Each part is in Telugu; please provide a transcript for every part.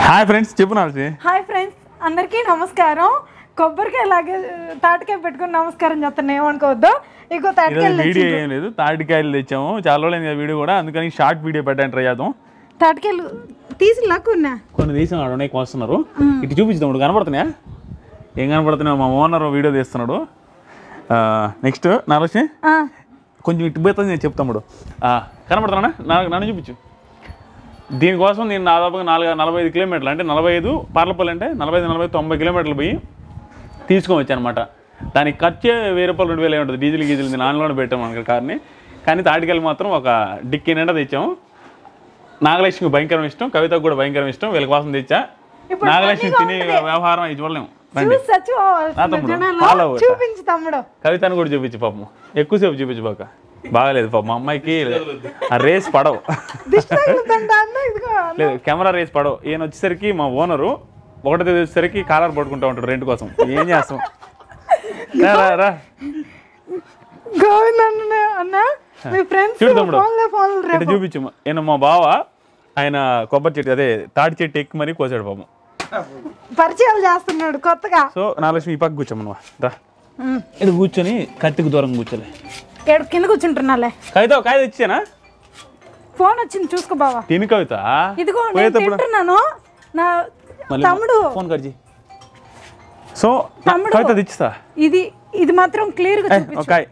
హాయ్ ఫ్రెండ్స్ చెప్పు నాల్సి హాయ్ ఫ్రెండ్స్ అందరికీ నమస్కారం కొబ్బరికాయ లాగే తాటికాయ పెట్టుకుని నమస్కారం చేస్తాను ఏమనుకోవద్దు ఇగో ఈరోజు తాటికాయలు వీడియో తెచ్చిండ్రు. ఏం లేదు తాటికాయలు తెచ్చాము చాలా రోజులైంది కదా వీడియో కూడా అందుకని షార్ట్ వీడియో పెట్టడానికి ట్రై చేద్దాం తాటికాయలు తీసి లాక్కున్నా కొన్ని తీసినాడు ఉన్నాయి వస్తున్నారు ఇటు చూపించుతాడు కనపడుతున్నాయా ఏం కనపడుతున్నావు మా ఓనర్ వీడియో తీస్తున్నాడు నెక్స్ట్ నాలోచి ఆ, కొంచెం ఇటు పోతుంది నేను చెప్తాముడు కనపడుతున్నా నాకు నన్ను చూపించు దీనికోసం నేను దాదాపుగా నాలుగు నలభై ఐదు కిలోమీటర్లు అంటే నలభై ఐదు పార్లపల్లి అంటే నలభై ఐదు నలభై తొంభై కిలోమీటర్లు పోయి తీసుకొని వచ్చాను అనమాట దానికి ఖర్చే వెయ్యి రూపాయలు రెండు వేలు ఉంటుంది డీజిల్ గీజిల్ నేను ఆన్లోనే పెట్టాము మనకి కార్ని కానీ తాటికెళ్ళి మాత్రం ఒక డిక్కీ నిండా తెచ్చాము నాగలక్ష్మికి భయంకరం ఇష్టం కవితకు కూడా భయంకరం ఇష్టం వీళ్ళ కోసం తెచ్చా ఇప్పుడు నాగలక్ష్మి తినే వ్యవహారం అవి చూడలేము రండి చూసి చచ్చిపోవాలి నా తమ్ముడు, జనాలు. follow అవుతా. చూపించు తమ్ముడు కవితను కూడా చూపించు పాపం ఎక్కువసేపు చూపించు బాక బాగాలేదు పాపం మా అమ్మాయికి ఆ రేస్ పడవు దిష్టి తగులుతుందా అన్న ఇదిగో లేదు కెమెరా రేస్ పడవు ఈయన వచ్చేసరికి మా ఓనరు ఒకటి తేదీ వచ్చేసరికి కాలర్ పట్టుకుంటా ఉంటాడు రెంట్ కోసం ఏం చేస్తాం రా, రా, రా గోవింద్ అన్న అన్న మీ ఫ్రెండ్స్ చూడు తమ్ముడు. ఫోన్లే ఫోన్లు ఇటు రేపు చూపించు ఈయన మా బావ ఆయన కొబ్బరి చెట్టు అదే తాటి చెట్టు ఎక్కి మరీ కోసాడు పాపం పరిచయాలు చేస్తున్నాడు కొత్తగా సో నాలక్ష్మి ఈ పక్క కూర్చోమను రా ఇటు కూర్చొని కత్తికి దూరం కూర్చోలే ఏడు కింద కూర్చుంటున్నాలే కవిత కాయ తెచ్చానా ఫోన్ వచ్చింది చూసుకో బావా తిని కవిత ఇదిగో నేను పోయేటప్పుడు తింటున్నాను నా మళ్ళీ తమ్ముడు ఫోన్ కర్జీ సో తమ్ముడు. కవిత తెచ్చిస్తా ఇది ఇది మాత్రం క్లియర్ గా ఏ, చూపించు ఒక కాయ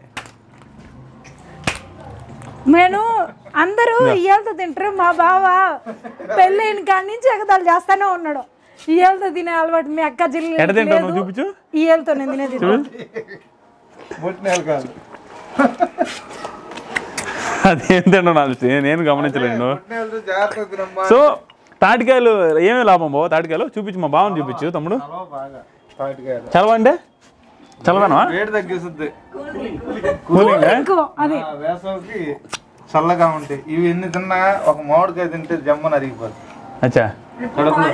నేను అందరూ ఇయ్యాలతో తింటారు మా బావ పెళ్ళైన కాడి నుంచి ఎగదాలు చేస్తానే ఉన్నాడు ఇయ్యాలతో తినే అలవాటు మీ అక్క జిల్లు ఎడ తింటావు నువ్వు చూపించు ఇయ్యాలతో నేను తినేది పుట్టినెలు అదేం తింటావు నాకు తె- నేను గమనించలేను పుట్టినెలు జాగ్రత్త తినమ్మా సో తాటికాయలు ఏమేమి లాభం బావ తాటికాయలు చూపించు మా బావని చూపించు తమ్ముడు చలవ బాగా తాటికాయలు చలవ అంటే చలవనవా వేడి తగ్గిస్తుంది కూలింగ్ ఎక్కువ అది ఆ వేసవికి చల్లగా ఉంటాయి ఇవి ఎన్ని తిన్నా ఒక మామిడికాయ తింటే జమ్మని అరిగిపోతుంది అచ్చా కడుపులో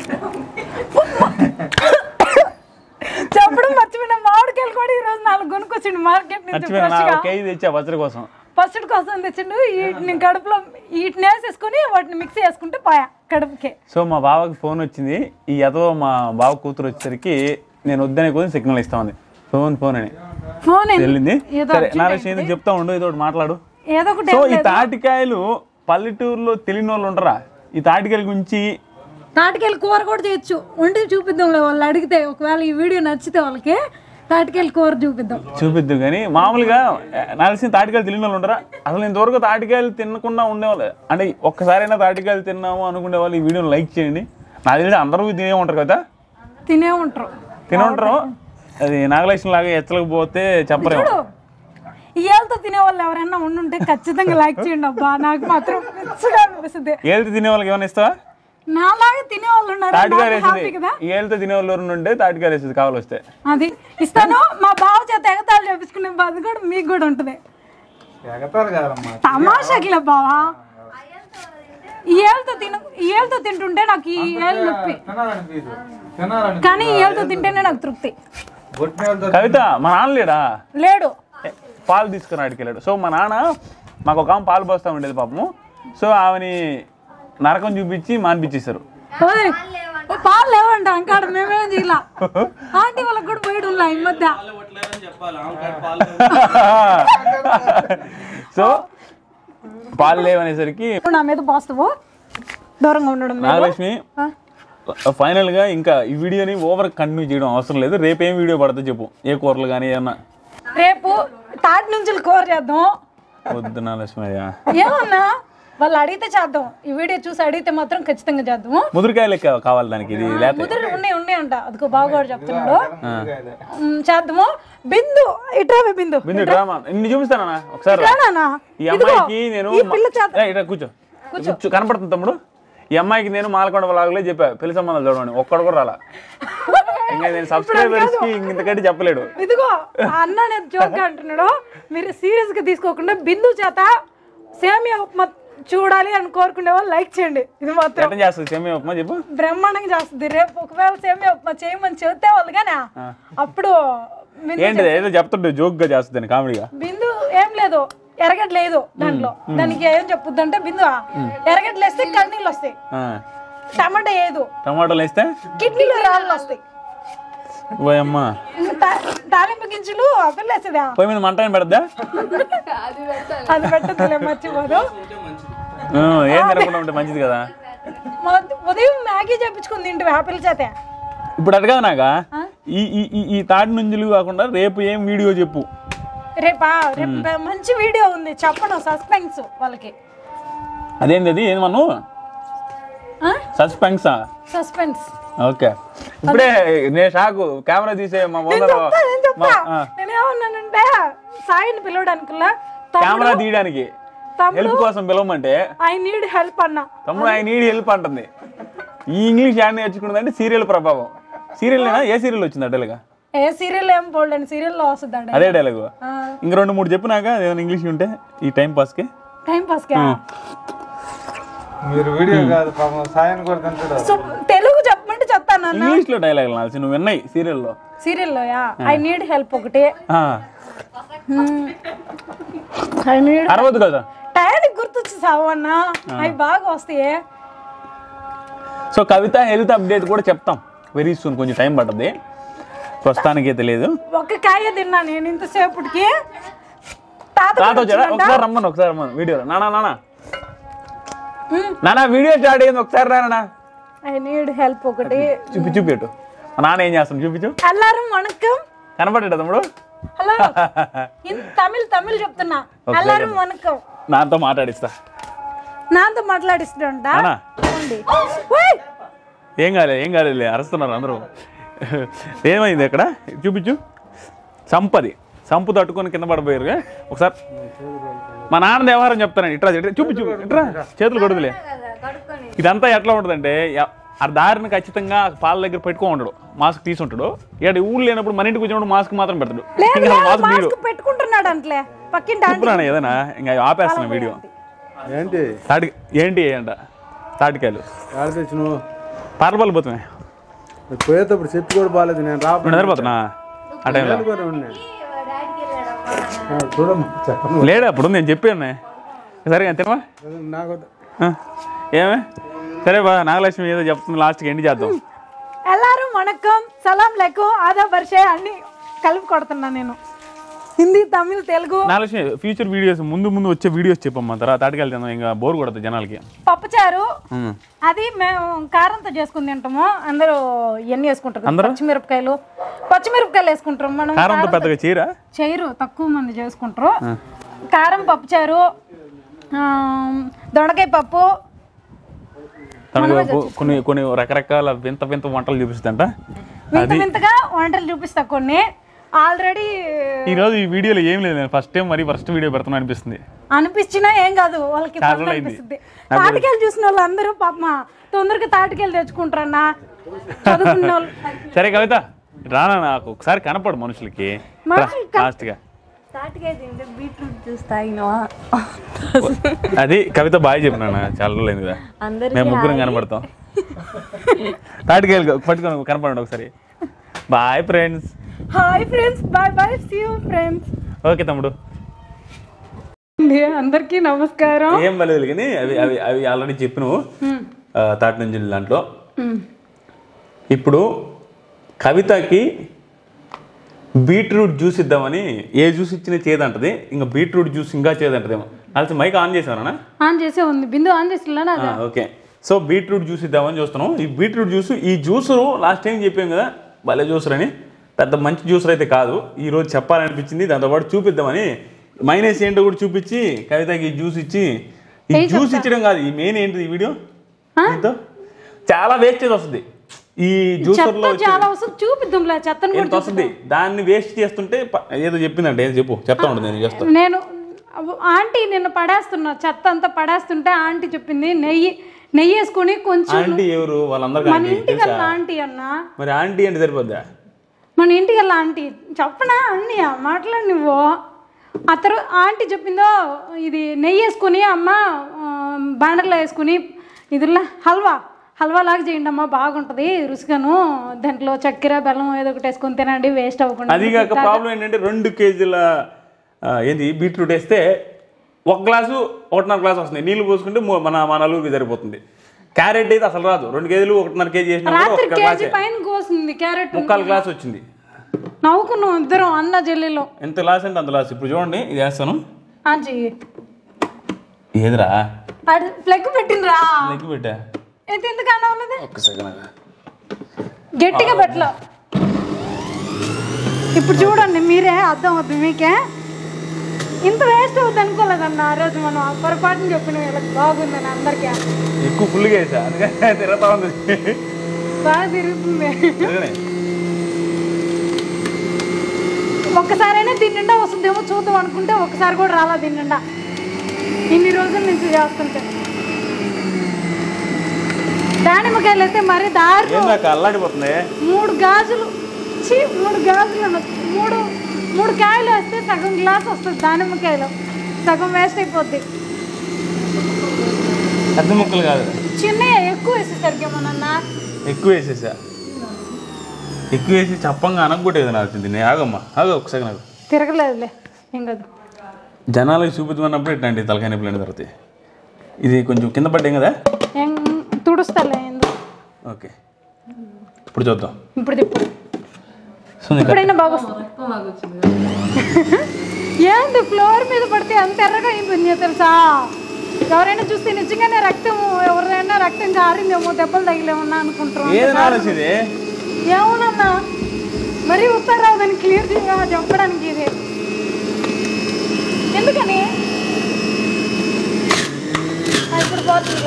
చెప్పడం మర్చిపోయిన మామిడికాయలు కూడా ఈ రోజు నాలుగు కొనుక్కొచ్చిండు మార్కెట్ నుంచి మర్చిపోయినా నా ఫ్రెష్ గా ఒక కేజీ తెచ్చా పచ్చడి కోసం ఫస్ట్ కోసం తెచ్చిండు వీటిని కడుపులో వీటిని వేసేసుకుని వాటిని మిక్స్ చేసుకుంటే పాయా కడుపుకే సో మా బావకి ఫోన్ వచ్చింది ఈ ఎదో మా బావ కూతురు వచ్చేసరికి నేను వద్దనే కోసం సిగ్నల్ ఇస్తా ఉంది ఫోన్ ఫోన్ అని ఫోన్ వెళ్ళింది ఏదో సరే urgent నాలుగు ఏదో చెప్తా ఉండు ఏదో ఒకటి మాట్లాడు ఏదో ఒకటి సో ఏం ఈ లేదు. తాటికాయలు పల్లెటూరులో తెలియని వాళ్ళు ఉంటారా ఈ తాటికాయల గురించి తాటికాయలు కూర కూడా చేయొచ్చు వండి చూపిద్దాంలే వాళ్ళు అడిగితే ఒకవేళ ఈ వీడియో నచ్చితే వాళ్ళకి తాటికాయలు కూర చూపిద్దాం చూపిద్దు కానీ మామూలుగా నాల్సిన తాటికాయలు తెలియని వాళ్ళు ఉంటారా అసలు ఇంతవరకు తాటికాయలు తినకుండా ఉండేవాళ్ళు అంటే ఒక్కసారైనా తాటికాయలు తిన్నాము అనుకునే వాళ్ళు ఈ వీడియోని లైక్ చేయండి నాకు తెలిసి అందరూ తినే ఉంటారు కదా తినే ఉంటారు తినే ఉంటారు అది నాగలక్ష్మి లాగా ఎచ్చలేకపోతే చెప్పరేమో చూడు ఇవాళతో తినే వాళ్ళు ఎవరైనా ఉండుంటే ఖచ్చితంగా లైక్ చేయండి అబ్బా నాకు మాత్రం పిచ్చిగా అనిపిస్తుంది ఏళ్ళతో తినే వాళ్ళకి ఏమైనా ఇస్తావా నాలాగా తినే వాళ్ళు ఉన్నారు తాటికాయలు నాకు హ్యాపీ వేసింది కదా ఏళ్ళతో తినే వాళ్ళు ఎవరు ఉంటే తాటికాయలు వేసేది కావాలి వస్తే అది ఇస్తాను మా బావ చేత ఎగతాలు చేపించుకునే బాధ కూడా మీకు కూడా ఉంటుంది ఎగతాలు కాదమ్మా తమాషాకిలే బావా ఏళ్ళతో తిన ఏళ్ళతో తింటుంటే నాకు ఈ ఏళ్ళు నొప్పి తినాలనిపించదు తినాలని కానీ ఈ ఏళ్ళతో తింటేనే నాకు తృప్తి పుట్టినెలతో కవిత మా నాన్న లేడా లేడు ఏ, పాలు తీసుకుని ఆడికి వెళ్ళాడు సో మా నాన్న మాకు ఒక ఆమె పాలు పోస్తా ఉండేది పాపము సో ఆమెని నరకం చూపించి మానిపించేశారు ఓయ్, ఓ పాలు లేవంట అంకాడ మేమేం చేయాల ఆంటీ వాళ్ళకి కూడా పోయడం ఉందా ఈ మధ్య సో పాలు లేవనేసరికి నా మీద పోస్తావు దూరంగా ఉండడం మీద. నాగలక్ష్మి ఆ? ఫైనల్ గా ఇంకా ఈ వీడియోని ఓవర్ కంటిన్యూ చేయడం అవసరం లేదు రేపు ఏం వీడియో పడుతుందో చెప్పు ఏ కూరలు కానీ ఏమన్నా రేపు తాటి నుంచి కూర చేద్దాం వద్దు నాగలక్ష్మి అయ్యా ఏమన్నా వాళ్ళు అడిగితే చేద్దాం ఈ వీడియో చూసి అడిగితే మాత్రం ఖచ్చితంగా చేద్దాము ముదిరికాయలు కా- కావాలి దానికి ఇది లేకపోతే ముదురు ఉన్నాయి ఉన్నాయి అంట అదిగో బావగాడు చెప్తున్నాడు ఉమ్, చేద్దాము బిందు ఇట్రావే బిందు బిందు డ్రామా ఇన్ని చూపిస్తానా ఒకసారి రా. రానా ఈ అమ్మాయికి నేను ఈ పిల్ల చేత ఏ, ఇట్లా కూర్చో కూర్చో కనపడుతుంది తమ్ముడు ఈ అమ్మాయికి నేను మాలకొండ వ్లాగులే చెప్పా పెళ్లి సంబంధాలు చూడమని ఒక్కడు కూడా రాలా ఇంకా నేను సబ్స్క్రైబర్స్ కి ఇంతకంటే చెప్పలేడు ఇదిగో ఆ అన్న నేను జోక్ అంటున్నాడు మీరు సీరియస్ గా తీసుకోకుండా బిందు చేత సేమియా ఉప్మా చూడాలి అని కోరుకునే వాళ్ళు లైక్ చేయండి ఇది మాత్రం ఎట్లా చేస్తుంది సెమీ ఉప్మా చెప్పు బ్రహ్మాండంగా చేస్తుంది రేపు ఒకవేళ సేమియా ఉప్మా చేయమని చెబితే వాళ్ళు కానీ అప్పుడు బిందు ఏంటిది ఏదో చెప్తుంటే జోక్ గా చేస్తుంది కామెడీగా బిందు ఏం లేదు ఎరగడ్డ లేదు దాంట్లో దానికి ఏం చెప్పుద్ది అంటే బిందు ఎరగడ్డలు వేస్తే కన్నీళ్ళు వస్తాయి టమాటా వేయదు టమాటాలు వేస్తే కిడ్నీలో రాళ్ళు వస్తాయి ఓయమ్మ తా- తాలింపు గింజలు అవ్వలేసదా పొయ్యి మీద మంట ఏం పెడద్దా అది పెట్టదులే మర్చిపోదు ఏం తినకుండా ఉంటే మంచిది కదా మొద- ఉదయం మ్యాగీ చెప్పించుకుని తింటే ఆపిల్ చేత ఇప్పుడు అడగదు నాగా ఈ ఈ ఈ- ఈ తాటి నుంచులు కాకుండా రేపు ఏం వీడియో చెప్పు రేపా రేపు బ- మంచి వీడియో ఉంది చెప్పడం సస్పెన్స్ వాళ్ళకి అదేంది అది ఏం మను సస్పెన్సా సస్పెన్స్ ఓకే ఇప్పుడే నేను షాకు కెమెరా తీసే మా నేను ఓనర్ చెప్తా నేను చెప్తా నేనేమన్నానంటే సాయిని పిలవడానికిలా కెమెరా తీయడానికి తమ్ముడు హెల్ప్ కోసం పిలవమంటే ఐ నీడ్ హెల్ప్ అన్న తమ్ముడు ఆయన నీడి హెల్ప్ అంటుంది ఈ ఇంగ్లీష్ యాడ్ నేర్చుకున్నదంటే సీరియల్ ప్రభావం సీరియల్ ఏ సీరియల్ వచ్చింది డైలాగా ఏ సీరియల్ ఏం పోలేండి సీరియల్లో వస్తుంది అదే డైలాగు ఇంక రెండు మూడు చెప్పినాక ఏదైనా ఇంగ్లీష్ ఉంటే ఈ టైం పాస్కి టైం పాస్ గా మీరు వీడియో కాదు పాపం సాయం కూడా తింటాడు సో తెలుగు చెప్పమంటే చెప్తాను అన్న ఇంగ్లీష్లో డైలాగ్ నాల్సి నువ్వు విన్నాయి సీరియల్లో సీరియల్లో యా ఐ నీడ్ హెల్ప్ ఒకటి ఐ నీడ్ అరవద్దు కదా టయానికి గుర్తొచ్చి సావు అన్న అవి బాగా వస్తాయి సో కవిత హెల్త్ అప్డేట్ కూడా చెప్తాం వెరీ సూన్ కొంచెం టైం పడుతుంది ప్రస్తుతానికి అయితే లేదు ఒక కాయ తిన్నా నేను ఇంతసేపటికి తాత తాత వచ్చాడా ఒకసారి రమ్మను ఒకసారి రమ్మను వీడియోలో నానా నానా నానా వీడియో స్టార్ట్ అయ్యింది ఒకసారి రానా ఐ నీడ్ హెల్ప్ ఒకటి చూపి చూపిట్టు మా నాన్న ఏం చేస్తాను చూపించు అల్లారం వణకం కనపడ్డా తమ్ముడు హలో ఇన్- తమిళ్ తమిళ్ చెప్తున్నా అల్లారం వణకం నాతో మాట్లాడిస్తా నాతో మాట్లాడిస్తుంటా నానా ఉంది. ఓయ్! ఏం కాలేదు ఏం కాలేదు అరుస్తున్నారు అందరూ ఏమైంది ఇక్కడ చూపించు సంపది సంపు తట్టుకొని కింద పడిపోయారు ఒకసారి మా నాన్న వ్యవహారం చెప్తానండి ఇట్రా ఇట్రా చూపించు ఇట్రా చేతులు కొడుకులే ఇదంతా ఎట్లా ఉంటుందంటే ఎ- ఆ దారిని ఖచ్చితంగా పాల దగ్గర పెట్టుకో ఉంటాడు మాస్క్ తీసి ఉంటాడు ఇక్కడ ఊళ్ళు లేనప్పుడు మన ఇంటికి వచ్చినప్పుడు మాస్క్ మాత్రం పెడతాడు లేదు ఇంకా లేదు, మాస్క్ తీయడు మాస్క్ పెట్టుకుంటున్నాడు అంట్లే పక్కింటి ఆంటీ. చెప్పురానా ఏదైనా ఇంకా ఆపేస్తున్నా వీడియో ఏంటి తాటి ఏంటి అంట తాటికాయలు ఆడ తెచ్చు నువ్వు పార్లపాలు పోతున్నాయి పోయేటప్పుడు చెప్పి కూడా బాగాలేదు నేను నువ్వు రాబడి నిద్రపోతున్నా ఆ టైంలో చూడమ్మా చెప్పను లేడు అప్పుడు నేను చెప్పాను సరే తినవా నాకు ఆ, ఏమే సరే బా నాగలక్ష్మి ఏదో చెప్తుంది లాస్ట్కి ఎండి చేద్దాం ఎల్లారం వణకం సలాం లెక్కం ఆదా పరిచయ అన్ని కలిపి కొడుతున్నా నేను హిందీ తమిళ్ తెలుగు నాగలక్ష్మి ఫ్యూచర్ వీడియోస్ ముందు ముందు వచ్చే వీడియోస్ చెప్పమ్మా తర్వాత తాటికెళ్ళి తిందాం ఇంకా బోర్ కొడుతుంది జనాలకి పప్పుచారు ఉమ్. అది మేము కారంతో చేసుకుని తింటాము అందరూ ఇవన్నీ వేసుకుంటారు అందరూ? పచ్చిమిరపకాయలు పచ్చిమిరపకాయలు వేసుకుంటారు మనం కారంతో కారం పెద్దగా చీరా చేయరు తక్కువ మంది చేసుకుంటారు కారం పప్పుచారు ఆ, దొండకాయ పప్పు తనకు కొన్ని కొన్ని రకరకాల వింత వింత వంటలు చూపిస్తుందంట వింత వింతగా వంటలు చూపిస్తా కొన్ని ఆల్రెడీ ఈరోజు ఈ వీడియోలో ఏం లేదు నేను ఫస్ట్ టైం మరి ఫస్ట్ వీడియో పెడుతున్నా అనిపిస్తుంది అనిపించినా ఏం కాదు వాళ్ళకి చాలా ఫస్ట్ రోజులు అయింది. అనిపిస్తుంది తాటికాయలు చూసిన వాళ్ళు అందరూ పాపమా తొందరగా తాటికాయలు తెచ్చుకుంటారన్నా చదువుకున్న వాళ్ళు సరే కవిత రానా నాకు ఒకసారి కనపడు మనుషులకి మనుషులు కన- లాస్ట్గా తాటికాయ తింటే బీట్రూట్ జ్యూస్ తాగినవా అది కవిత బాగా చెప్పినా చాలా రోజులు అయింది కదా అందరికీ మేము ముగ్గురం కనపడతాం తాటికాయలు పట్టుకొని కనపడండి ఒకసారి bye friends hi friends bye bye see you friends okay తమ్ముడు అందరికీ నమస్కారం ఏం పర్లేదు కానీ అవి అవి అవి ఆల్రెడీ చెప్పిన తాటి నుంచి దాంట్లో ఇప్పుడు కవితకి బీట్రూట్ జ్యూస్ ఇద్దామని ఏ జ్యూస్ ఇచ్చినా చేదంటది ఇంకా బీట్రూట్ జ్యూస్ ఇంకా చేదంటదేమో అలసి మైక్ ఆన్ చేశానా ఆన్ చేసే ఉంది బిందు ఆన్ చేసిలా ఆ, ఓకే సో బీట్రూట్ జ్యూస్ ఇద్దామని చూస్తున్నాం ఈ బీట్రూట్ జ్యూస్ ఈ జ్యూసరు లాస్ట్ టైం చెప్పాం కదా భలే జ్యూసర్ అని పెద్ద మంచి జ్యూసర్ అయితే కాదు ఈ రోజు చెప్పాలనిపించింది దాంతోపాటు చూపిద్దామని మైనస్ ఏంటో కూడా చూపించి కవితకి ఈ జ్యూస్ ఇచ్చి ఈ జ్యూస్ ఇచ్చడం కాదు ఈ మెయిన్ ఏంటిది ఈ వీడియో దీంతో చాలా వేస్టేజ్ వస్తుంది ఈ జ్యూసర్లో చెత్త చాలా వస్తుంది చూపిద్దాంలే చెత్తను ఎంత వస్తుంది దాన్ని వేస్ట్ చేస్తుంటే ప- ఏదో చెప్పిందంటే ఏదో చెప్పు చెప్తా ఉంటుంది నేను చేస్తా నేను అవ్వ- ఆంటీ నిన్న పడేస్తున్నా చెత్త అంతా పడేస్తుంటే ఆంటీ చెప్పింది నెయ్యి నెయ్యి వేసుకొని కొంచెం ఆంటీ ఎవరు వాళ్ళందరికీ మన ఆంటీ ఇంటికి తెలుసా వెళ్ళా ఆంటీ అన్న మరి ఆంటీ అంటే సరిపోద్దా మన ఇంటికి వెళ్ళా ఆంటీ చెప్పనా అన్ని మాట్లాడు నువ్వు ఆ తర్వాత ఆంటీ చెప్పిందో ఇది నెయ్యి వేసుకొని అమ్మ ఆ, బాండర్లో వేసుకుని ఇదిలా హల్వా హల్వా లాగా చేయండి అమ్మ బాగుంటుంది రుచిగాను దాంట్లో చక్కెర బెల్లం ఏదో ఒకటి వేసుకొని తినండి వేస్ట్ అవ్వకుండా అది కాక ప్రాబ్లం ఏంటంటే రెండు కేజీల ఆ, ఏంది బీట్రూట్ వేస్తే ఒక గ్లాసు ఒకటిన్నర గ్లాస్ వస్తుంది నీళ్ళు పోసుకుంటే మూ- మన మన నలుగురికి సరిపోతుంది క్యారెట్ అయితే అసలు రాదు రెండు కేజీలు ఒకటిన్నర కేజీ చేసినా కూడా రాత్రి ఒక్క కేజీ గ్లాసే పైన కోసింది క్యారెట్ ముక్కాలు గ్లాస్ వచ్చింది నవ్వుకున్నాం ఇద్దరం అన్న జల్లీలో ఎంత గ్లాస్ అంటే అంత గ్లాస్ ఇప్పుడు చూడండి ఇది వేస్తాను ఆ చెయ్యి ఏదిరా అది ప్లగ్ పెట్టిండ్రా లెగ్గు పెట్టా అయితే ఎందుకు అనవలేదు ఒక్క సెకండ్ గట్టిగా పెట్టలో ఇప్పుడు చూడండి మీరే అర్థం అవుతుంది మీకే ఇంత వేస్ట్ అవుతుంది అనుకోలేదన్న ఆ రోజు మనం ఆ పొరపాటుని చెప్పిన వీళ్ళకి బాగుందని అందరికీ ఎక్కువ ఫుల్గా వేసా అందుకని తిరుగుతా ఉంది బాగా తిరుగుతుంది తిరగని. ఒక్కసారైనా దీని నిండా వస్తుందేమో చూద్దాం అనుకుంటే ఒక్కసారి కూడా రాలా దీని నిండా ఇన్ని రోజుల నుంచి చేస్తుంటే దానిమ్మకాయలు అయితే మరీ దారి ఏందాక అల్లాడిపోతుంది మూడు గాజులు చీ మూడు గాజులు అనొచ్చు. మూడు మూడు కాయలు వేస్తే సగం గ్లాస్ వస్తుంది దానిమ్మకాయలు సగం వేస్ట్ అయిపోద్ది పెద్ద ముక్కలు కాదు చిన్న ఎక్కువ వేసేసరికి ఏమోనన్నా ఎక్కువ వేసేసా ఎక్కువ వేసి చప్పంగా అనగొట్టేది నాకు వచ్చింది ఆగమ్మా ఆగ ఒకసారి నాకు తిరగలేదులే ఏం కాదు జనాలకు చూపించమన్నప్పుడు ఇట్లాంటి తలకాయ నొప్పులు అనేవి జరుగుతాయి ఇది కొంచెం కింద పడ్డాం కదా ఏం తుడుస్తాలే ఎందుకు ఓకే ఇప్పుడు చూద్దాం ఇప్పుడు తిప్పు సునీత ఇప్పుడైనా బాగా వస్తుంది ఏంది ఫ్లోర్ మీద పడితే అంత ఎర్రగా అయిపోయింది తెలుసా ఎవరైనా చూస్తే నిజంగానే రక్తం ఎవరైనా రక్తం కారిందేమో దెబ్బలు తగిలేమన్నా అనుకుంటారు ఏది నాలెడ్జ్ ఇది ఏమోనన్నా మరీ ఉత్తరావు దాన్ని క్లియర్ చెప్పడానికి ఇది ఎందుకని ఆ, ఇప్పుడు పోతుందిలే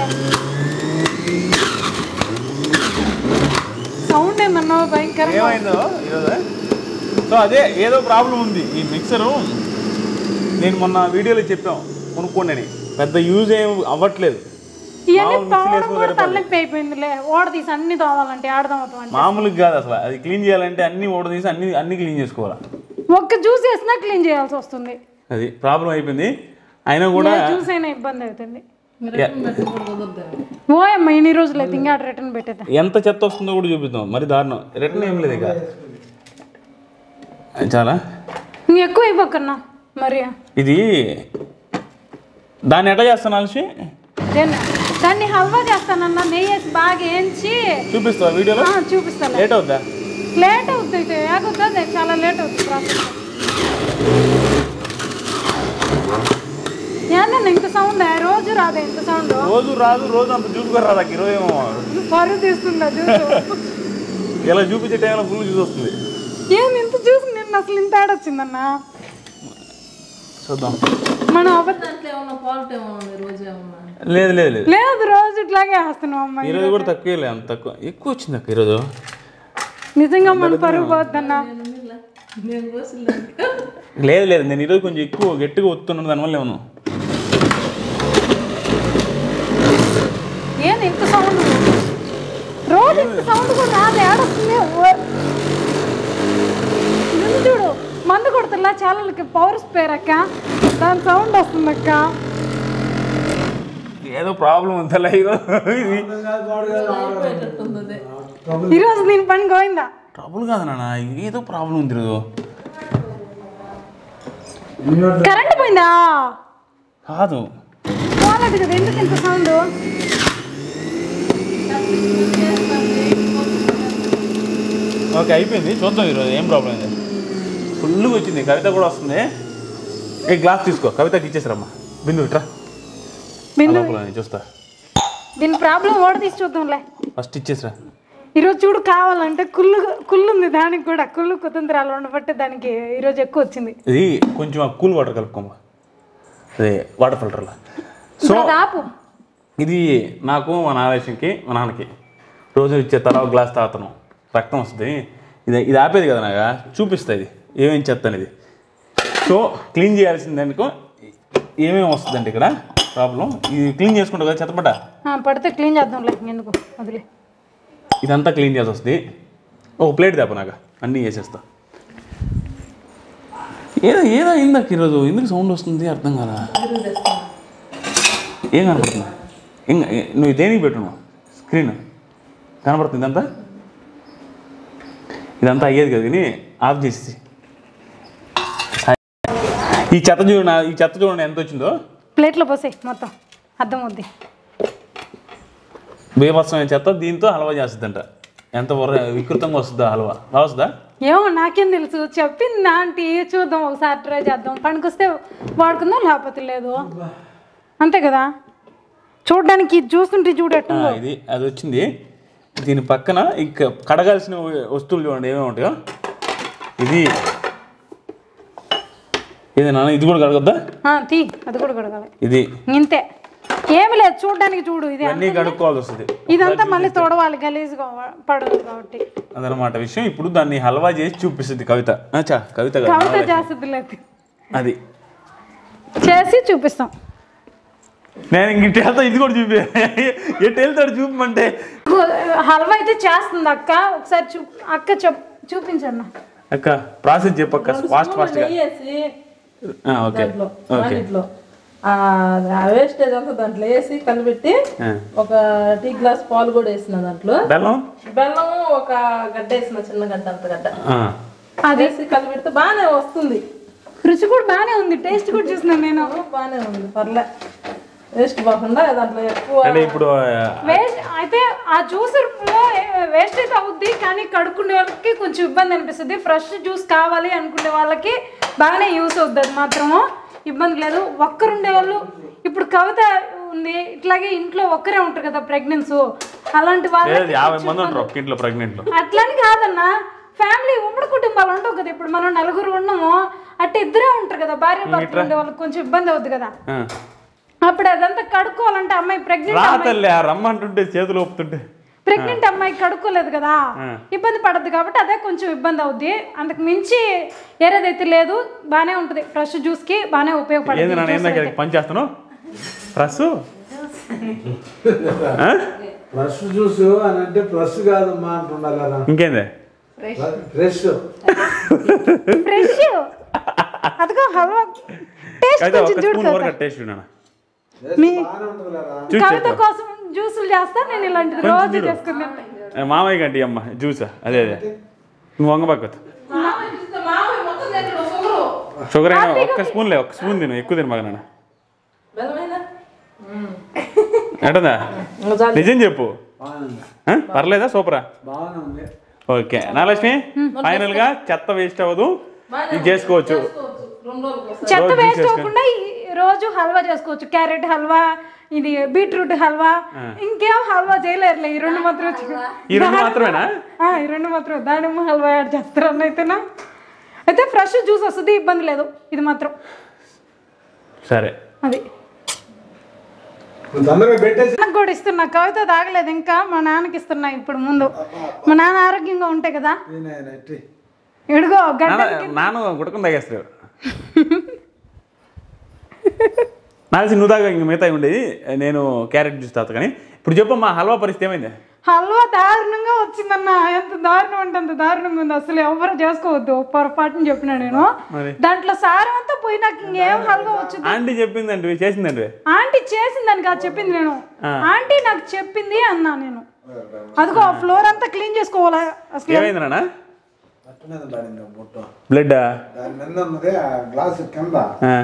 సౌండ్ ఏందన్నా భయంకరంగా ఏమైందో ఈరోజు సో అదే ఏదో ప్రాబ్లం ఉంది ఈ మిక్సరు నేను మొన్న వీడియోలో చెప్పాం కొనుక్కోండి అని పెద్ద యూజ్ ఏం అవ్వట్లేదు ఇవన్నీ మామూలు మిక్సీలో తోవడం వేసుకుని కూడా సరిపోదు. తలనొప్పి అయిపోయిందిలే ఓడ తీసి అన్ని తోవాలంటే ఆడదాం అవుతాం మామూలుగా కాదు అసలు అది క్లీన్ చేయాలంటే అన్ని ఓడ తీసి అన్ని అన్ని క్లీన్ చేసుకోవాలి ఒక్క జ్యూస్ వేసినా క్లీన్ చేయాల్సి వస్తుంది అది ప్రాబ్లం అయిపోయింది అయినా కూడా జ్యూస్ అయినా ఇబ్బంది అవుతుంది ఓ అమ్మ ఇన్ని రోజులు అయితే ఇంకా రిటర్న్ పెట్టేదా ఎంత చెత్త వస్తుందో కూడా చూపిద్దాం మరి దారుణం రిటర్న్ ఏం లేదు ఇక చాలా ఇంక ఎక్కువ అయిపోకన్నా మరి ఇది దాన్ని ఎట్లా చేస్తాను అలసి దేన్ని దాన్ని హల్వా చేస్తానన్నా నెయ్యి వేసి బాగా వేయించి చూపిస్తావా వీడియోలో ఆ, చూపిస్తాను లేట్ అవుద్దా లేట్ అవుతుంది అయితే ఏకొద్ది చాలా లేట్ అవుతుంది ప్రాసెస్ ఏందన్నా ఇంత సౌండ్ రోజు రాదే ఇంత సౌండ్ రోజు రాదు రోజు అంత చూసుకోరు రాదా ఈరోజు ఏమో పరువు తీస్తుందా జ్యూస్ ఇలా చూపించే టైంలో ఫుల్ చూసి వస్తుంది ఏంది ఇంత జ్యూస్ నిన్న అసలు ఇంత ఆడొచ్చిందన్నా చూద్దాం మనం అబద్ధం దాంట్లో ఏమన్నా ఫాల్ట్ ఏమన్నా ఉంది రోజు ఏమన్నా లేదు లేదు లేదు లేదు రోజు ఇట్లాగే వేస్తున్నాం అమ్మాయి ఈరోజు కూడా తక్కువే లేదు అంత తక్కువ ఎక్కువ వచ్చింది అక్క ఈరోజు నిజంగా మన పరుగు పోద్దన్నా నేను కోసలేదు లేదు లేదు నేను ఈరోజు కొంచెం ఎక్కువ గట్టిగా ఒత్తున్నాను దానివల్ల ఏమన్నా ఏంది ఇంత సౌండ్ రోజు ఇంత సౌండ్ కూడా రాదు ఏడొస్తుంది ఇది చూడు మందు కొడుతున్నా చాలా పవర్ స్పేర్ అక్క దాని సౌండ్ వస్తుంది అక్క ఏదో ప్రాబ్లం ఉందా ఇది అదే ఈరోజు దీని పని గోయిందా ట్రబుల్ కాదు నాన్న ఏదో ప్రాబ్లం ఉంది ఈరోజు కరెంట్ పోయిందా కాదు పోలేదు కదా ఎందుకు ఇంత సౌండ్ ఓకే అయిపోయింది చూద్దాం ఈరోజు ఏం ప్రాబ్లం లేదు ఫుల్గా వచ్చింది కవిత కూడా వస్తుంది ఏ గ్లాస్ తీసుకో కవితకి ఇచ్చేసారమ్మా బిందు ఇట్రా బిందు లోపల నేను చూస్తా దీని ప్రాబ్లం ఓడ తీసి చూద్దాంలే ఫస్ట్ ఇచ్చేసిరా ఈరోజు చూడు కావాలంటే కుళ్ళు కుళ్ళు ఉంది దానికి కూడా కుళ్ళు కుతంత్రాలు ఉండబట్టి దానికి ఈరోజు ఎక్కువ వచ్చింది ఇది కొంచెం ఆ కూల్ వాటర్ కలుపుకోమ్మా అదే వాటర్ ఫిల్టర్లో సో ఇప్పుడు అది ఆపు ఇది నాకు మా నాగేశంకి మా నాన్నకి రోజు ఇచ్చే తల ఒక గ్లాస్ తాగుతాను రక్తం వస్తుంది ఇది ఇది ఆపేది కదా నాగా చూపిస్తుంది ఇది ఏమేమి చెత్త అనేది సో క్లీన్ చేయాల్సింది అనుకో ఏమేమి వస్తుందండి ఇక్కడ ప్రాబ్లం ఇది క్లీన్ చేసుకుంటావు కదా చెత్తపడ్డ ఆ, పడితే క్లీన్ చేద్దాంలే ఎందుకు వదిలే ఇదంతా క్లీన్ చేయాల్సి వస్తుంది ఒక ప్లేట్ తేప నాకు అన్నీ వేసేస్తా ఏదో ఏదో అయిందాక ఈరోజు ఎందుకు సౌండ్ వస్తుంది అర్థం కాదా ఏం కనపడుతుంది ఏం ఏ- నువ్వు దేనికి పెట్టు నువ్వు స్క్రీన్ కనపడుతుంది ఇదంతా ఇదంతా అయ్యేది కదా కానీ ఆఫ్ చేసి ఈ చెత్త చూడండి ఈ చెత్త చూడండి ఎంత వచ్చిందో ప్లేట్లో పోసే మొత్తం అర్థం వద్ది బీభత్సమైన చెత్త దీంతో హల్వా చేస్తుందంట ఎంత వర- వికృతంగా వస్తుందా హల్వా బాగా వస్తుందా ఏమో నాకేం తెలుసు చెప్పింది నా ఆంటీ చూద్దాం ఒకసారి ట్రై చేద్దాం పనికొస్తే వాడుకుందాం లేకపోతే లేదు అంతే కదా చూడడానికి ఇది చూస్తుంటే ఆ, చూడట్టు ఇది అది వచ్చింది దీని పక్కన ఇంకా కడగాల్సిన వస్తువులు చూడండి ఏమేమి ఉంటాయో ఇది ఇది నాన్న ఇది కూడా కడగొద్దా తీ అది కూడా కొడగాలి ఇది ఇంతే ఏమి లేదు చూడడానికి చూడు ఇది ఇవన్నీ కడుక్కోవాల్సి వస్తుంది ఇదంతా మళ్ళీ తోడవాలి గలీజ్గా పడదు కాబట్టి అదనమాట విషయం ఇప్పుడు దాన్ని హల్వా చేసి చూపిస్తుంది కవిత ఆ, చా కవిత కాదు కవిత చేస్తుంది లేదు అది చేసి చూపిస్తాం నేను ఇంక వెళ్తా ఇది కూడా చూపి ఎటు వెళ్తాడు చూపమంటే హల్వా అయితే చేస్తుంది అక్క ఒకసారి చూ అక్క చెప్ చూపించన్న అక్క ప్రాసెస్ చెప్పక్క ఫాస్ట్ ఫాస్ట్గా నెయ్యి వేసి ఓకే దాంట్లో ఓకే వాటిలో ఆ వేస్టేజ్ అంతా దాంట్లో వేసి కలిపెట్టి ఆ. ఒక టీ గ్లాస్ పాలు కూడా వేసిన దాంట్లో బెల్లం బెల్లం ఒక గడ్డ వేసిన చిన్న గడ్డ అంత గడ్డ ఆ. అది వేసి కలిపెడితే బాగానే వస్తుంది రుచి కూడా బాగానే ఉంది టేస్ట్ కూడా చూస్తున్నాను నేను బాగానే ఉంది పర్లే వేస్ట్ పోకుండా దాంట్లో ఎక్కువ అంటే ఇప్పుడు ఆ, వేస్ట్ అయితే ఆ జ్యూసర్ లో వేస్ట్ అయితే అవుద్ది కానీ కడుక్కునే వాళ్ళకి కొంచెం ఇబ్బంది అనిపిస్తుంది ఫ్రెష్ జ్యూస్ కావాలి అనుకునే వాళ్ళకి బాగానే యూస్ అవుద్ది అది మాత్రము ఇబ్బంది లేదు ఒక్కరుండే వాళ్ళు ఇప్పుడు కవిత ఉంది ఇట్లాగే ఇంట్లో ఒక్కరే ఉంటారు కదా ప్రెగ్నెన్స్ అలాంటి లేదు వాళ్ళకి యాభై మంది ఉంటారు ఒక్క ఇంట్లో ప్రెగ్నెంట్లు అట్లని కాదన్నా ఫ్యామిలీ ఉమ్మడి కుటుంబాలు ఉండవు కదా ఇప్పుడు మనం నలుగురు ఉన్నాము అట్టే ఇద్దరే ఉంటారు కదా భార్య భర్తలు ఉండే వాళ్ళకి కొంచెం ఇబ్బంది అవుద్ది కదా అప్పుడు అదంతా కడుక్కోవాలంటే అమ్మాయి ప్రెగ్నెంట్ రా తల్లి ఆ రమ్మంటుంటే చేతులు ఒప్పుతుంటే ప్రెగ్నెంట్ అమ్మాయి కడుక్కోలేదు కదా ఇబ్బంది పడద్దు కాబట్టి అదే కొంచెం ఇబ్బంది అవుద్ది అంతకు మించి ఏరేదైతే లేదు బానే ఉంటుంది ఫ్రెష్ జ్యూస్ కి బానే ఏంది ఉపయోగపడుతుంది నాన్న ఏందా పని చేస్తాను ప్లస్ ఫ్రెష్ జ్యూస్ అని అంటే ఫ్రెష్ కాదమ్మా అంటుండాలి కదా ఇంకేంది ఫ్రెష్ ఫ్రెష్ అదిగో హల్వా టేస్ట్ అయితే కొంచెం ఒక చూడు స్పూన్ కదా వరకు టేస్ట్ నాన్న మీ బాగానే ఉంటుంది కదా చూసి కవిత చెప్పు కోసం జ్యూసులు చేస్తా నేను ఇలాంటిది కొంచెం రోజు చూడు. చేసుకుంటాను ఏ, మామయ్య కంటి అమ్మ జ్యూసా అదే అదే నువ్వు వంగబాకొద్దు మామయ్య చూస్తే మామయ్య మొత్తం దగ్గర షుగరు షుగర్ అయినా ఒక్క స్పూన్ లే ఒక్క స్పూన్ తిను ఎక్కువ తిను బాగా నాన్న బెల్లమైనా ఎట్టదా నిజం చెప్పు బాగానే ఉంది ఆ? పర్లేదా సూపరా బాగానే ఉంది ఓకే నాలక్ష్మి ఫైనల్ గా చెత్త వేస్ట్ అవ్వదు ఇది చేసుకోవచ్చు రెండు రోజులకు ఒకసారి చెత్త రోజు వేస్ట్ చేసుకొని. అవ్వకుండా ఈ రోజు హల్వా చేసుకోవచ్చు క్యారెట్ హల్వా ఇది బీట్రూట్ హల్వా ఇంకేం హల్వా చేయలేరులే ఈ రెండు మాత్రం వచ్చి- ఈ రెండు మాత్రమేనా ఆ, ఈ రెండు మాత్రం దానిమ్మ హల్వా యాడ్ చేస్తారు అన్న అయితేనా అయితే ఫ్రెష్ జ్యూస్ వస్తుంది ఇబ్బంది లేదు ఇది మాత్రం సరే అది నువ్వు తొందరగా పెట్టేసి నాకు కూడా ఇస్తున్నా కవిత తాగలేదు ఇంకా మా నాన్నకి ఇస్తున్నా ఇప్పుడు ముందు మా నాన్న ఆరోగ్యంగా ఉంటాయి కదా ఈయన ఎట్టి. ఇడుగో గడ్డ నాన్న నాన్న గుడకం తాగేస్తాడు నాల్సి నువ్వు దాకా ఇంక మిగతా ఉండేది నేను క్యారెట్ జ్యూస్ తాత కానీ ఇప్పుడు చెప్పమ్మా హల్వా పరిస్థితి ఏమైంది హల్వా దారుణంగా వచ్చిందన్న ఎంత దారుణం అంటే అంత దారుణంగా ఉంది అసలు ఎవరు చేసుకోవద్దు పొరపాటుని చెప్పినా నేను మరి? దాంట్లో సారం అంతా పోయి నాకు ఇంకేం హల్వా వచ్చింది ఆంటీ చెప్పిందండి చేసిందండి ఆంటీ చేసిందని కాదు చెప్పింది నేను ఆంటీ నాకు చెప్పింది అన్నా నేను అదిగో ఆ ఫ్లోర్ అంతా క్లీన్ చేసుకోవాలా అసలు ఏమైంది నాన్న అట్ట మీద పడింది ఆ బుట్ట బ్లడ్ దాని మీద ఉన్నది ఆ గ్లాస్ కింద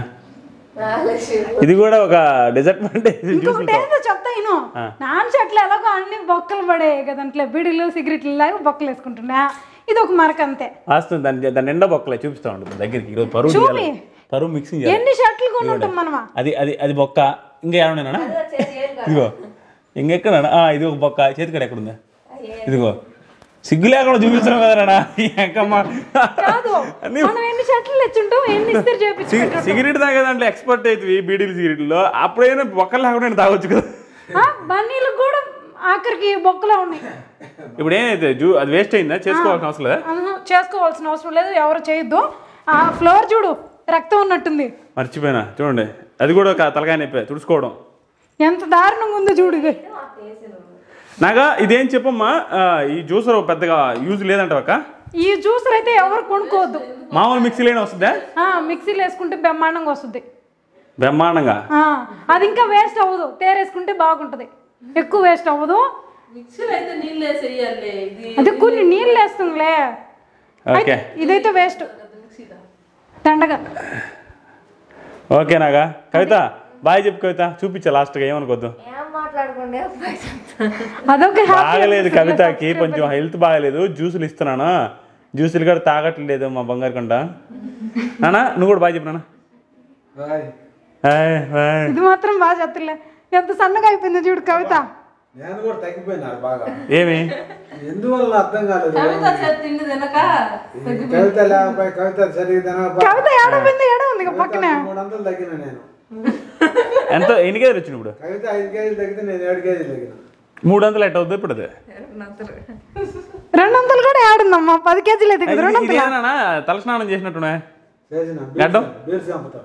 ఇది కూడా ఒక డిసడ్వాంటేజ్ ఇంకొకటి ఏంటో చెప్తా నేను నాన్న చెట్లు ఎలాగో అన్ని బొక్కలు పడే కదంట్లే బీడీలు సిగరెట్లు లాగా బొక్కలు వేసుకుంటున్నా ఇది ఒక మరక అంతే వాస్తవం దాని దాని నిండా బొక్కలే చూపిస్తా ఉంటుంది దగ్గరికి ఈరోజు పరువు చూపి. తీయాలి. పరువు మిక్సింగ్ చేయాలి ఎన్ని షర్ట్లు కొని ఉంటాం మనమా అది అది అది బొక్క ఇంకా ఏమన్నా ఇదిగో ఇంకెక్కడ ఇది ఒక బొక్క చేతికడ ఎక్కడుందా ఇదిగో సిగ్గు లేకుండా చూపిస్తున్నాం కదా నాన్న ఈ అంకమ్మ కాదు మనం ఎన్ని షర్ట్లు తెచ్చుంటాం ఎన్ని ఇస్తారు చేపించి సిగరెట్ తాగే దాంట్లో ఎక్స్పర్ట్ అవుతుంది బీడీలు సిగరెట్లో అప్పుడైనా బొక్కలు లేకుండా నేను తాగొచ్చు కదా బన్నీలు కూడా ఆఖరికి బొక్కలో ఉన్నాయి ఇప్పుడు ఏమైతే జూ అది వేస్ట్ అయిందా చేసుకోవాల్సిన అవసరం లేదా అందులో చేసుకోవాల్సిన అవసరం లేదు ఎవరు చేయొద్దు ఆ ఫ్లోర్ చూడు రక్తం ఉన్నట్టుంది మర్చిపోయినా చూడండి అది కూడా ఒక తలకాయ నొప్పి తుడుచుకోవడం ఎంత దారుణంగా ఉందో చూడు ఇది నాగా ఇదేం చెప్పమ్మా ఆ, ఈ జ్యూసర్ పెద్దగా యూజ్ లేదంట అక్క ఈ జ్యూసర్ అయితే ఎవరు కొనుక్కోవద్దు మామూలు మిక్సీలోనే వస్తుందా ఆ, మిక్సీలో వేసుకుంటే బ్రహ్మాండంగా వస్తుంది బ్రహ్మాండంగా ఆ, అది ఇంకా వేస్ట్ అవ్వదు తేరేసుకుంటే బాగుంటుంది ఎక్కువ వేస్ట్ అవ్వదు మిక్సీలో అయితే నీళ్ళు వేసి వేయాలి ఇది అదే కొన్ని నీళ్ళు వేస్తుందిలే ఓకే ఇదైతే వేస్ట్ దండగా ఓకే నాగా కవిత బాయ్ చెప్పు కవిత చూపించా లాస్ట్గా ఏమనుకోద్దు ఏం మాట్లాడుకుంటే బాయ్ చెప్తా అదొక హ్యాపీ బాగలేదు కవితకి కొంచెం హెల్త్ బాగలేదు జ్యూసులు ఇస్తున్నాను జ్యూసులు కూడా తాగట్లేదు మా బంగారు కంట నానా నువ్వు కూడా బాగా చెప్పు నాన్న బాయ్ హాయ్, హాయ్. ఇది మాత్రం బాగా చెత్తలే ఎంత సన్నగా అయిపోయిందో చూడు కవిత నేను కూడా తగ్గిపోయినారు బాగా ఏమి ఎందువల్ల అర్థం కాలేదు కవిత చేతి తిండి తినక కవిత లేకపోయి కవిత సరిగ్గా తినకపోయి కవిత ఏడైపోయింది ఏడ ఉంది ఇక పక్కనే మూడు వందలు తగ్గిన నేను ఎంత ఎన్ని కేజీలు వచ్చింది ఇప్పుడు కవిత ఐదు కేజీలు తగ్గితే నేను ఏడు కేజీలు తగ్గిన మూడు వందలు ఎట్ అవుతుంది ఇప్పుడు అది రెండు వందలు కూడా ఏడుందమ్మా పది కేజీలు అయితే కదా రెండు వందలు ఇదేనా తలస్నానం చేసినట్టునే చేసిన గడ్డం? బీర్ షాంపుతో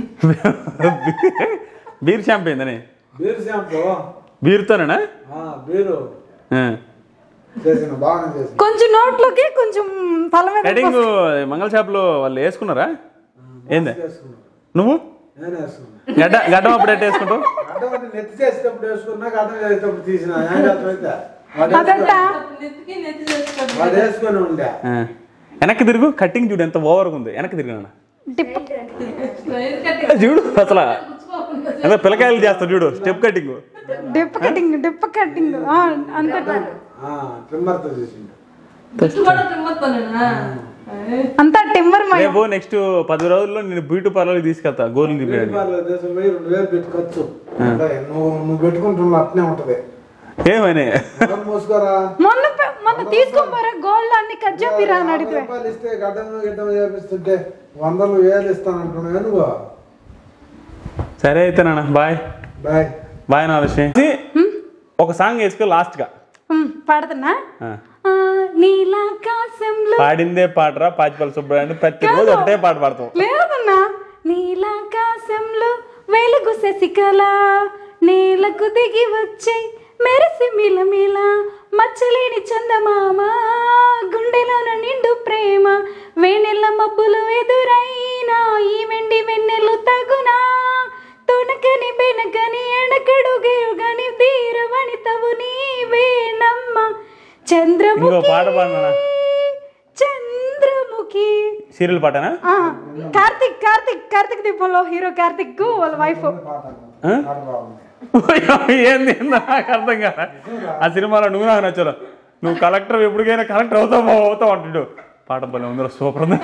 బీర్ షాంపూ ఏందని బీర్ షాంపు బీర్తోనేనా ఆ, బీరు ఆ. చేసిన బాగానే చేసిన కొంచెం నోట్లోకి కొంచెం తల మీద కటింగ్ మంగళ షాప్లో వాళ్ళు వేసుకున్నారా ఏంది వేసుకున్నాను నువ్వు నేను వేసుకున్నాను గడ్డ గడ్డం అప్పుడు ఎట్ట వేసుకుంటావు అడ్డం అంటే నెత్తి చేసేటప్పుడు వేసుకున్నా గడ్డం చేసేటప్పుడు తీసిన ఏం చేస్తామైతే వాడు అదంట నెత్తికి నెత్తి చేసుకోండి వాడు వేసుకొని ఉండే ఆ. వెనక్కి తిరుగు కటింగ్ చూడు ఎంత ఓవర్గా ఉంది వెనక్కి తిరుగు నాన్న. టిప్ చూడు అసలు ఎంత పిల్లకాయలు చేస్తావు చూడు step cutting dip cutting dip cutting అంతే ఆ, ట్రిమ్మర్తో చేసిండు కూడా తిమ్మతానేనా అంతా టిమ్మర్ మయం రేపు నెక్స్ట్ పది రోజుల్లో నేను బ్యూటీ పార్లర్కి తీసుకెళ్తా గోర్లు తిప్పేయడానికి వాళ్ళ దేశం పోయి రెండు వేలు పెట్టి ఖర్చు అంటే నువ్వు నువ్వు పెట్టుకుంటున్నావు అట్నే ఉంటది ఏమని మొహం మూసుకోరా మొన్న పె- మొన్న తీసుకోపోరా గోల్డ్ అన్ని కట్ చెప్పిరా అని యాభై అడిగితే రూపాయలు ఇస్తే గడ్డం గిడ్డం చేపిస్తుంటే వందలు వేలు ఇస్తానంటున్నావు నువ్వు సరే అయితే నాన్న బాయ్ బాయ్ బాయ్ నాలక్ష్మి ఒక సాంగ్ వేసుకో లాస్ట్గా ఉమ్, పాడుతున్నా ఆ, నీలాకాశంలో పాడిందే పాటరా పాచిపల్లి సుబ్బరాయుడు ప్రతిరోజు ఒకటే పాట పాడతాం లేదన్నా నీలాకాశంలో వెలుగు శశికళ నేలకు దిగి వచ్చే మెరిసి మిలమిల మచ్చలేని చందమామ గుండెలోన నిండు ప్రేమ వేణెల్ల మబ్బులు ఎదురైనా ఈ వెండి వెన్నెలు తగునా తొనకని బెనకని ఎనకడుగని ధీర వనితవు నీవేనమ్మ ఇంకో చంద్రముఖి పాట పాడినా చంద్రముఖి సీరియల్ పాటనా ఆ, కార్తిక్ కార్తిక్ కార్తిక్ దీపంలో హీరో కార్తిక్ వాళ్ళ వైఫ్ ఆ? ఏంది ఏంది నాకు అర్థం కాదు ఆ సినిమాలో నువ్వు నాకు నచ్చరు నువ్వు కలెక్టర్ ఎప్పటికైనా కలెక్టర్ అవుతావు అవుతావు అంటుండు పాట పల్లె ఉందిరా సూపర్ ఉంది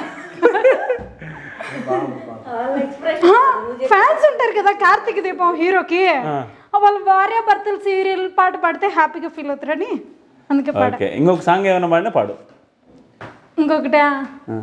వాళ్ళ ఎక్స్ప్రెషన్ ఫ్యాన్స్ ఉంటారు కదా కార్తిక్ దీపం హీరోకి వాళ్ళ భార్య భర్తలు సీరియల్ పాట పాడితే హ్యాపీగా ఫీల్ అవుతారని అందుకే పాడ ఓకే ఇంకొక సాంగ్ ఏమైనా పాడినా పాడు ఇంకొకట ఆ.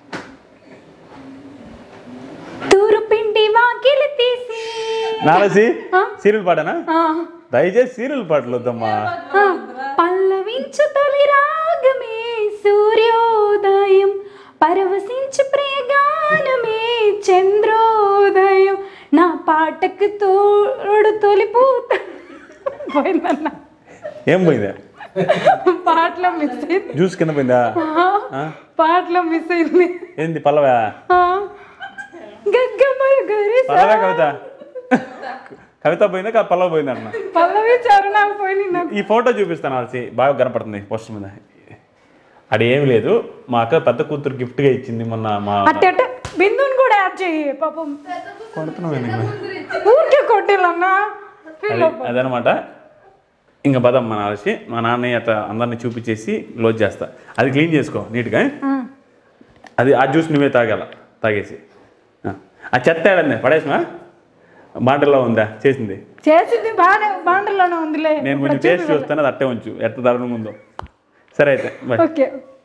తూరు పిండి వాకిలి తీసి నాలసి ఆ? సీరియల్ పాడానా ఆ, దయచేసి సీరియల్ పాటలు వద్దమ్మా ఆ, పల్లవించు తొలి రాగమే సూర్యోదయం పరవశించు ప్రియగానమే చంద్రోదయం నా పాటకు తోడు తొలిపూత పోయిందన్న ఏం పోయిందా పాటలో మిస్ అయింది జ్యూస్ కింద పోయిందా ఆ, పాటలో మిస్ అయింది ఏంది పల్లవా ఆ, గగ్గమలు గరి పల్లవా కవిత కవిత పోయిందా కా- పల్లవ పోయిందా అన్న పల్లవి చరణాలు పోయినాయి నాకు ఈ ఫోటో చూపిస్తాను అలసి బాగా కనపడుతుంది పోస్టర్ మీద అది ఏమి లేదు మా అక్క పెద్ద కూతురు గిఫ్ట్గా ఇచ్చింది మొన్న మా అట్ట అట్ట బిందుని కూడా యాడ్ చేయి పాపం కొడుతున్నావు ఊరికే కొట్టేలన్నా అది అదనమాట ఇంకా పదం మన ఆలసి మా నాన్న అత అందరిని చూపించేసి క్లోజ్ చేస్తా అది క్లీన్ చేసుకో నీట్గా అది ఆ జ్యూస్ నువ్వే తాగాల తాగేసి ఆ. ఆ చెత్త ఏడంది పడేసినా బాంటల్లో ఉందా చేసింది చేసింది బాగానే బాండలోనే ఉందిలే నేను కొంచెం టేస్ట్ చూస్తాను అది అట్టే ఉంచు ఎట్ట దారుణంగా ఉందో సరే అయితే బాయ్ ఓకే